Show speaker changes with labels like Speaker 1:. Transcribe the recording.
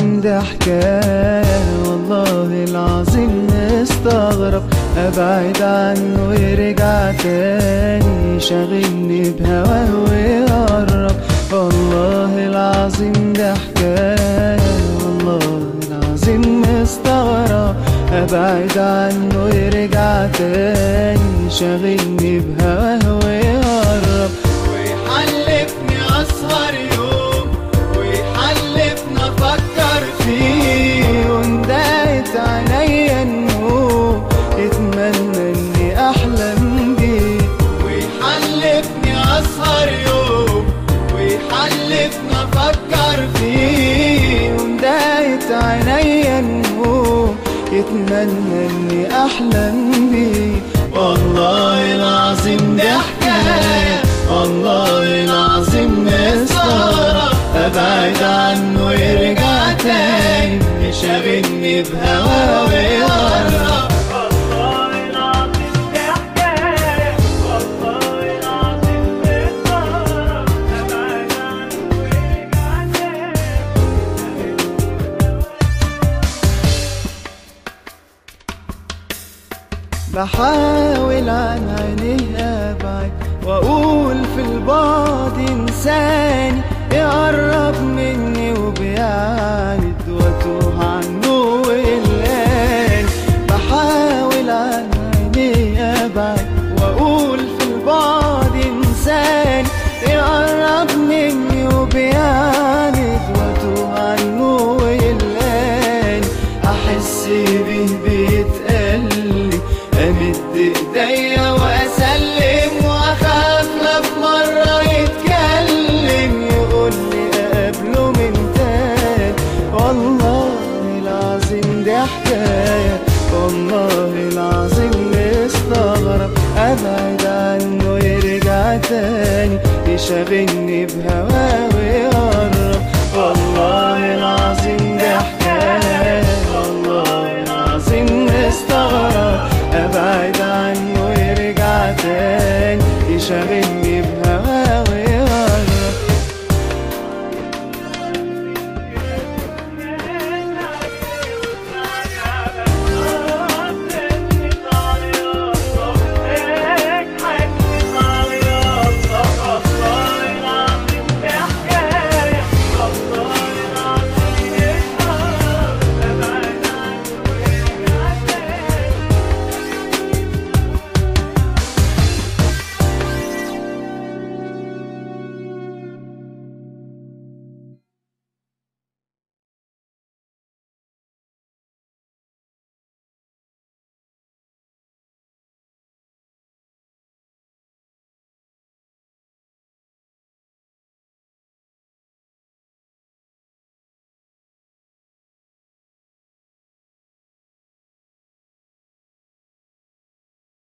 Speaker 1: العظيم ده حكاية والله العظيم مستغرب أبعد عنه ويرجع تاني شاغلني بهواه ويقرب والله العظيم ده حكاية والله العظيم مستغرب أبعد عنه ويرجع تاني شاغلني بهواه ويقرب ويحلفني أسهر يوم ويحلفني أفكر فيه وندقت عينيا النوم يتمنى إني أحلم بيه ويحلفني أسهر يوم ويحلفني أفكر فيه وندقت عينيا النوم يتمنى إني أحلم بيه والله العظيم ده حكاية والله العظيم مستغرب أبعد عنه ويرجع تاني يشاغلني بهواه ويقرب
Speaker 2: والله العظيم دي حكاية والله العظيم مستغرب أبعد عنه ويرجع تاني
Speaker 1: بحاول عن عينيه ابعد واقول في البعد انساني يقرب مني وبيعاند واتوه عنه ويلاني بحاول عن عينيه ابعد واقول في البعد انساني يقرب مني وبيعاند واتوه عنه ويلاني احس بيه بيتقلي امد ايديا واسلم واخاف لا في مره يتكلم يقول لي اقابله من تاني والله العظيم دي حكايه والله العظيم مستغرب ابعد عنه يرجع تاني يشاغلني بهواه